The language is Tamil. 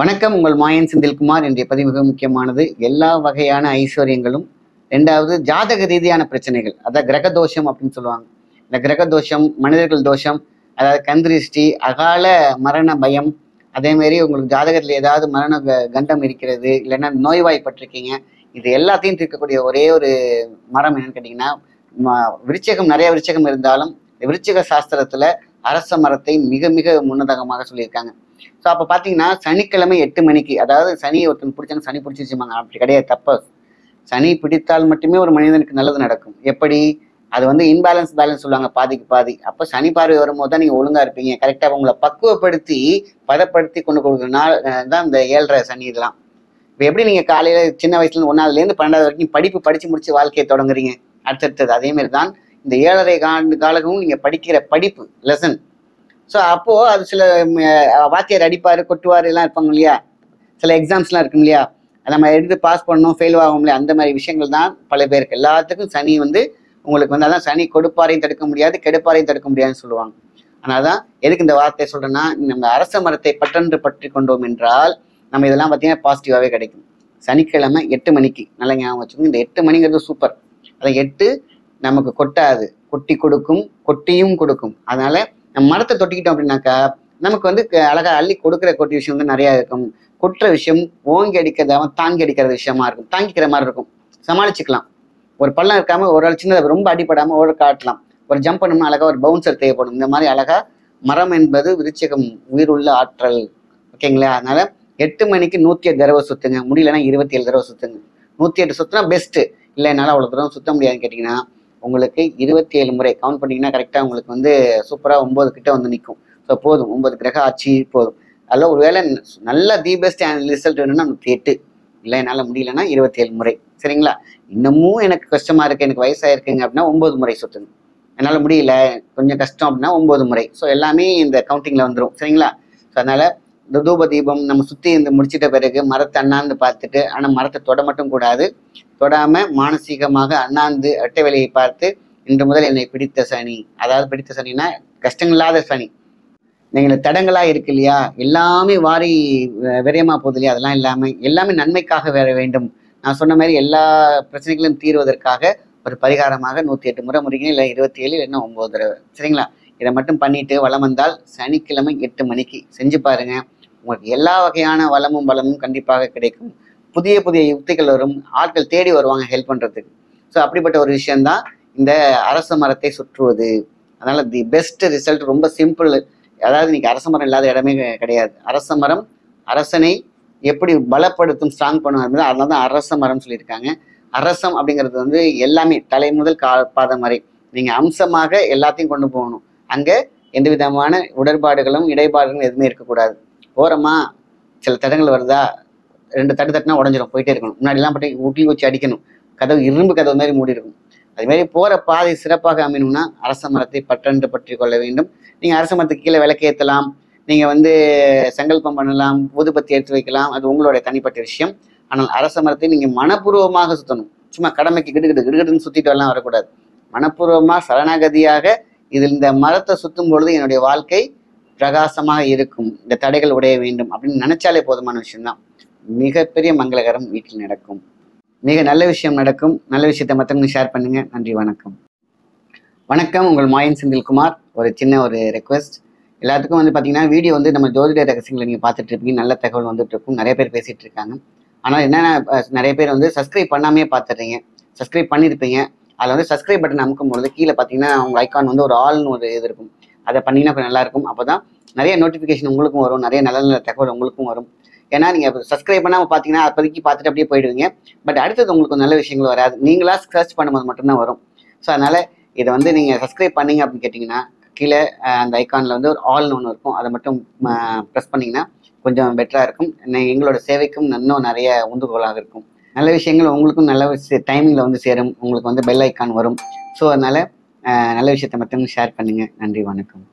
வணக்கம் உங்கள் மாயன் செந்தில்குமார் இன்றைய பதிவு மிக முக்கியமானது எல்லா வகையான ஐஸ்வர்யங்களும் ரெண்டாவது ஜாதக ரீதியான பிரச்சனைகள் அதாவது கிரக தோஷம் அப்படின்னு சொல்லுவாங்க இந்த கிரக தோஷம் மனிதர்கள் தோஷம் அதாவது கந்திருஷ்டி அகால மரண பயம் அதே மாதிரி உங்களுக்கு ஜாதகத்தில் ஏதாவது மரண க- கண்டம் இருக்கிறது இல்லைன்னா நோய்வாய்ப்பட்டிருக்கீங்க இது எல்லாத்தையும் தீர்க்கக்கூடிய ஒரே ஒரு மரம் என்னன்னு கேட்டிங்கன்னா ம- விருச்சகம் நிறைய விருச்சகம் இருந்தாலும் விருச்சிக சாஸ்திரத்துல அரச மரத்தை மிக மிக முன்னதகமாக சொல்லியிருக்காங்க ஸோ அப்போ பார்த்தீங்கன்னா சனிக்கிழமை எட்டு மணிக்கு அதாவது சனி ஒருத்தன் பிடிச்சாங்க சனி பிடிச்சிருச்சுமாங்க அப்படி கிடையாது தப்பு சனி பிடித்தால் மட்டுமே ஒரு மனிதனுக்கு நல்லது நடக்கும் எப்படி அது வந்து இன்பேலன்ஸ் பேலன்ஸ் சொல்லுவாங்க பாதிக்கு பாதி அப்போ சனி பார்வை வரும்போது தான் நீங்கள் ஒழுங்கா இருப்பீங்க கரெக்டாக உங்களை பக்குவப்படுத்தி பதப்படுத்தி கொண்டு கொடுக்குற நாள் அஹ், தான் இந்த ஏழரை சனி இதெல்லாம் இப்போ எப்படி நீங்கள் காலையில் சின்ன வயசுல ஒன்றாவதுலேருந்து பன்னெண்டாவது வரைக்கும் படிப்பு படித்து முடிச்சு வாழ்க்கையை தொடங்குறீங்க அடுத்தடுத்தது அதே மாதிரி தான் இந்த ஏழரை ஆண்டு காலமும் நீங்கள் படிக்கிற படிப்பு லெசன் ஸோ அப்போது அது சில ம், அஹ், வாத்தியார் அடிப்பார் கொட்டுவார் எல்லாம் இருப்பாங்க இல்லையா சில எக்ஸாம்ஸ்லாம் இருக்கும் இல்லையா அதை நம்ம எடுத்து பாஸ் பண்ணணும் ஃபெயில் ஆகும் இல்லையா அந்த மாதிரி விஷயங்கள் தான் பல பேருக்கு எல்லாத்துக்கும் சனி வந்து உங்களுக்கு வந்து அதான் சனி கொடுப்பாரையும் தடுக்க முடியாது கெடுப்பாரையும் தடுக்க முடியாதுன்னு சொல்லுவாங்க ஆனால் தான் எதுக்கு இந்த வார்த்தையை சொல்றேன்னா நம்ம அரச மரத்தை பற்றென்று பற்றி கொண்டோம் என்றால் நம்ம இதெல்லாம் பார்த்தீங்கன்னா பாசிட்டிவாகவே கிடைக்கும் சனிக்கிழமை எட்டு மணிக்கு நல்லா ஞாபகம் வச்சுக்கோங்க இந்த எட்டு மணிங்கிறது சூப்பர் அதை எட்டு நமக்கு கொட்டாது கொட்டி கொடுக்கும் கொட்டியும் கொடுக்கும் அதனால நம்ம மரத்தை தொட்டிக்கிட்டோம் அப்படின்னாக்கா நமக்கு வந்து க- அழகா அள்ளி கொடுக்குற கொட்டி விஷயம் வந்து நிறைய இருக்கும் கொட்டுற விஷயம் ஓங்கி அடிக்கிறதாம தாங்கி அடிக்கிற விஷயமா இருக்கும் தாங்கிக்கிற மாதிரி இருக்கும் சமாளிச்சுக்கலாம் ஒரு பள்ளம் இருக்காம ஒரு ஆள் சின்னதை ரொம்ப அடிபடாம ஒரு காட்டலாம் ஒரு ஜம்ப் பண்ணணும்னா அழகா ஒரு பவுன்சர் தேவைப்படும் இந்த மாதிரி அழகா மரம் என்பது விருச்சிகம் உயிருள்ள ஆற்றல் ஓகேங்களா அதனால எட்டு மணிக்கு நூத்தி எட்டு தடவை சுத்துங்க முடியலன்னா இருபத்தி ஏழு தடவை சுத்துங்க நூத்தி எட்டு சுத்தினா பெஸ்ட் இல்லை என்னால் அவ்வளோ தூரம் சுத்த முடியாதுன்னு கேட்டிங்கன்னா உங்களுக்கு இருபத்தி ஏழு முறை கவுண்ட் பண்ணீங்கன்னா கரெக்டாக உங்களுக்கு வந்து சூப்பராக ஒம்பது கிட்ட வந்து நிற்கும் ஸோ போதும் ஒன்பது கிரக ஆட்சி போதும் அதில் ஒருவேளை நல்ல தி பெஸ்ட் ரிசல்ட் வேணும்னா நூற்றி எட்டு இல்லை என்னால் முடியலன்னா இருபத்தி ஏழு முறை சரிங்களா இன்னமும் எனக்கு கஷ்டமா இருக்கு எனக்கு வயசாயிருக்குங்க அப்படின்னா ஒன்பது முறை சுத்துங்க என்னால் முடியல கொஞ்சம் கஷ்டம் அப்படின்னா ஒன்பது முறை ஸோ எல்லாமே இந்த கவுண்டிங்கில் வந்துடும் சரிங்களா ஸோ அதனால இந்த தூப தீபம் நம்ம சுற்றி இந்த முடிச்சிட்ட பிறகு மரத்தை அண்ணாந்து பார்த்துட்டு ஆனால் மரத்தை தொட மட்டும் கூடாது தொடாம மானசீகமாக அண்ணாந்து அட்டை வேலையை பார்த்து இன்று முதல் என்னை பிடித்த சனி அதாவது பிடித்த சனினா கஷ்டங்கள் இல்லாத சனி நீங்கள் தடங்களா இருக்கு இல்லையா எல்லாமே வாரி அஹ், விரயமா போகுது இல்லையா அதெல்லாம் இல்லாம எல்லாமே நன்மைக்காக வர வேண்டும் நான் சொன்ன மாதிரி எல்லா பிரச்சனைகளும் தீர்வதற்காக ஒரு பரிகாரமாக நூத்தி எட்டு முறை முறைங்க இல்லை இருபத்தி ஏழு இல்லைன்னா ஒன்பது தடவை சரிங்களா இதை மட்டும் பண்ணிட்டு வளம் வந்தால் சனிக்கிழமை எட்டு மணிக்கு செஞ்சு பாருங்க உங்களுக்கு எல்லா வகையான வளமும் பலமும் கண்டிப்பாக கிடைக்கும் புதிய புதிய யுக்திகள் வரும் ஆட்கள் தேடி வருவாங்க ஹெல்ப் பண்றதுக்கு ஸோ அப்படிப்பட்ட ஒரு விஷயம்தான் இந்த அரச மரத்தை சுற்றுவது அதனால தி பெஸ்ட் ரிசல்ட் ரொம்ப சிம்பிள் அதாவது இன்னைக்கு அரச மரம் இல்லாத இடமே கிடை- கிடையாது அரச மரம் அரசனை எப்படி பலப்படுத்தும் ஸ்ட்ராங் பண்ணும் அதனால தான் அரச மரம் சொல்லியிருக்காங்க அரசம் அப்படிங்கிறது வந்து எல்லாமே தலை முதல் கா பாதம் வரை நீங்க அம்சமாக எல்லாத்தையும் கொண்டு போகணும் அங்க எந்த விதமான உடற்பாடுகளும் இடைப்பாடுகளும் எதுவுமே இருக்கக்கூடாது போறோமா சில தடங்கள் வருதா ரெண்டு தட்டு தட்டினா உடஞ்சிரும் போயிட்டே இருக்கணும் முன்னாடிலாம் பட்டு ஊட்டி வச்சு அடிக்கணும் கதவு இரும்பு கதவு மாதிரி மூடி இருக்கும் அது மாதிரி போற பாதை சிறப்பாக அமையணும்னா அரச மரத்தை பற்றென்று பற்றி கொள்ள வேண்டும் நீங்க அரச மரத்துக்கு கீழே விளக்கேற்றலாம் நீங்க வந்து சங்கல்பம் பண்ணலாம் ஊதுபத்தி எடுத்து வைக்கலாம் அது உங்களுடைய தனிப்பட்ட விஷயம் ஆனால் அரச மரத்தை நீங்க மனப்பூர்வமாக சுத்தணும் சும்மா கடமைக்கு கிடுகிடு கிடுகிடுன்னு சுத்திட்டு எல்லாம் வரக்கூடாது மனப்பூர்வமா சரணாகதியாக இதில் இந்த மரத்தை சுத்தும் பொழுது என்னுடைய வாழ்க்கை பிரகாசமாக இருக்கும் இந்த தடைகள் உடைய வேண்டும் அப்படின்னு நினைச்சாலே போதுமான விஷயம்தான் மிகப்பெரிய மங்களகரம் வீட்டில் நடக்கும் மிக நல்ல விஷயம் நடக்கும் நல்ல விஷயத்தை மற்றவங்க ஷேர் பண்ணுங்க நன்றி வணக்கம் வணக்கம் உங்கள் மாயன் செந்தில்குமார் ஒரு சின்ன ஒரு ரெக்வெஸ்ட் எல்லாத்துக்கும் வந்து பார்த்தீங்கன்னா வீடியோ வந்து நம்ம ஜோதிட ரகசியங்களை நீங்கள் பார்த்துட்டு இருப்பீங்க நல்ல தகவல் வந்துட்டு இருக்கும் நிறைய பேர் பேசிட்டு இருக்காங்க ஆனால் என்னென்ன அஹ், நிறைய பேர் வந்து சப்ஸ்கிரைப் பண்ணாமே பார்த்துடுறீங்க சப்ஸ்கிரைப் பண்ணியிருப்பீங்க அதில் வந்து சப்ஸ்கிரைப் பட்டன் அமுக்கும் பொழுது கீழே பார்த்தீங்கன்னா உங்க ஐக்கான் வந்து ஒரு ஆல்னு ஒரு இது இருக்கும் அதை பண்ணீங்கன்னா கொஞ்சம் நல்லா இருக்கும் அப்போ தான் நிறைய நோட்டிஃபிகேஷன் உங்களுக்கும் வரும் நிறைய நல்ல நல்ல தகவல் உங்களுக்கும் வரும் ஏன்னா நீங்கள் சப்ஸ்கிரைப் பண்ணாமல் பார்த்தீங்கன்னா அப்போதைக்கு பார்த்துட்டு அப்படியே போயிடுவீங்க பட் அடுத்தது உங்களுக்கு நல்ல விஷயங்கள் வராது நீங்களா சர்ச் பண்ணும்போது மட்டும்தான் வரும் ஸோ அதனால இதை வந்து நீங்கள் சப்ஸ்கிரைப் பண்ணீங்க அப்படின்னு கேட்டிங்கன்னா கீழே அஹ், அந்த ஐக்கானில் வந்து ஒரு ஆல்னு ஒன்று இருக்கும் அதை மட்டும் ப்ரெஸ் பண்ணிங்கன்னா கொஞ்சம் பெட்டராக இருக்கும் நெ- எங்களோட சேவைக்கும் இன்னும் நிறைய உந்துகோலாக இருக்கும் நல்ல விஷயங்கள் உங்களுக்கும் நல்ல டைமிங்கில் வந்து சேரும் உங்களுக்கு வந்து பெல் ஐக்கான் வரும் ஸோ அதனால அஹ், நல்ல விஷயத்தை மட்டும் ஷேர் பண்ணுங்க நன்றி வணக்கம்